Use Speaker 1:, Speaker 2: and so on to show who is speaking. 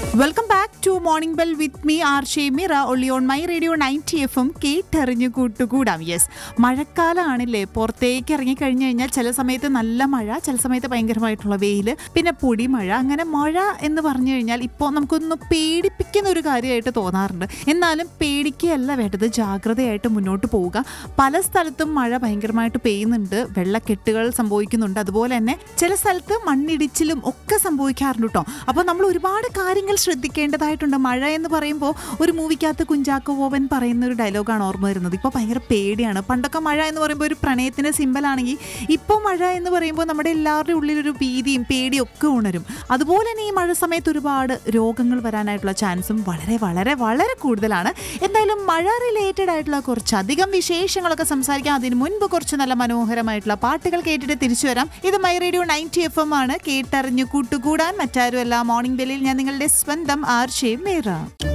Speaker 1: welcome back to morning bell with me R Shemira only on my radio ninety F M കേട്ടറിഞ്ഞു കൂട്ടുകൂടാം yes മഴക്കാലമാണില്ലേ പുറത്തേക്ക് ഇറങ്ങി കഴിഞ്ഞു കഴിഞ്ഞാൽ ചില സമയത്ത് നല്ല മഴ ചില സമയത്ത് ഭയങ്കരമായിട്ടുള്ള വെയിൽ പിന്നെ പൊടിമഴ അങ്ങനെ മഴ എന്ന് പറഞ്ഞു കഴിഞ്ഞാൽ ഇപ്പോൾ നമുക്കൊന്ന് പേടിപ്പിക്കുന്ന ഒരു കാര്യമായിട്ട് തോന്നാറുണ്ട് എന്നാലും പേടിക്കുകയല്ല വേണ്ടത് ജാഗ്രതയായിട്ട് മുന്നോട്ട് പോവുക പല സ്ഥലത്തും മഴ ഭയങ്കരമായിട്ട് പെയ്യുന്നുണ്ട് വെള്ളക്കെട്ടുകൾ സംഭവിക്കുന്നുണ്ട് അതുപോലെ തന്നെ ചില സ്ഥലത്ത് മണ്ണിടിച്ചിലും ഒക്കെ സംഭവിക്കാറുണ്ട് കേട്ടോ അപ്പോൾ നമ്മൾ ഒരുപാട് കാര്യങ്ങൾ ശ്രദ്ധിക്കേണ്ടതായിട്ടുണ്ട് മഴ എന്ന് പറയുമ്പോൾ ഒരു മൂവിക്കകത്ത് കുഞ്ചാക്കോ ബോബൻ പറയുന്ന ഒരു ഡയലോഗാണ് ഓർമ്മ വരുന്നത് ഇപ്പോൾ ഭയങ്കര പേടിയാണ് പണ്ടൊക്കെ മഴ എന്ന് പറയുമ്പോൾ ഒരു പ്രണയത്തിൻ്റെ സിമ്പലാണെങ്കിൽ ഇപ്പോൾ മഴ എന്ന് പറയുമ്പോൾ നമ്മുടെ എല്ലാവരുടെയും ഉള്ളിലൊരു ഭീതിയും പേടിയും ഒക്കെ ഉണരും അതുപോലെ തന്നെ ഈ മഴ സമയത്ത് ഒരുപാട് രോഗങ്ങൾ വരാനായിട്ടുള്ള ചാൻസും വളരെ വളരെ വളരെ കൂടുതലാണ് എന്തായാലും മഴ റിലേറ്റഡ് ആയിട്ടുള്ള കുറച്ചധികം വിശേഷങ്ങളൊക്കെ സംസാരിക്കാം അതിന് മുൻപ് കുറച്ച് നല്ല മനോഹരമായിട്ടുള്ള പാട്ടുകൾ കേട്ടിട്ട് തിരിച്ചു വരാം ഇത് my radio ninety F M ആണ് കേട്ടറിഞ്ഞു കൂട്ടുകൂടാൻ മറ്റാരുമല്ല മോർണിംഗ് ബെല്ലിൽ ഞാൻ നിങ്ങളുടെ സ്വന്തം ആർ ഷേ മേറ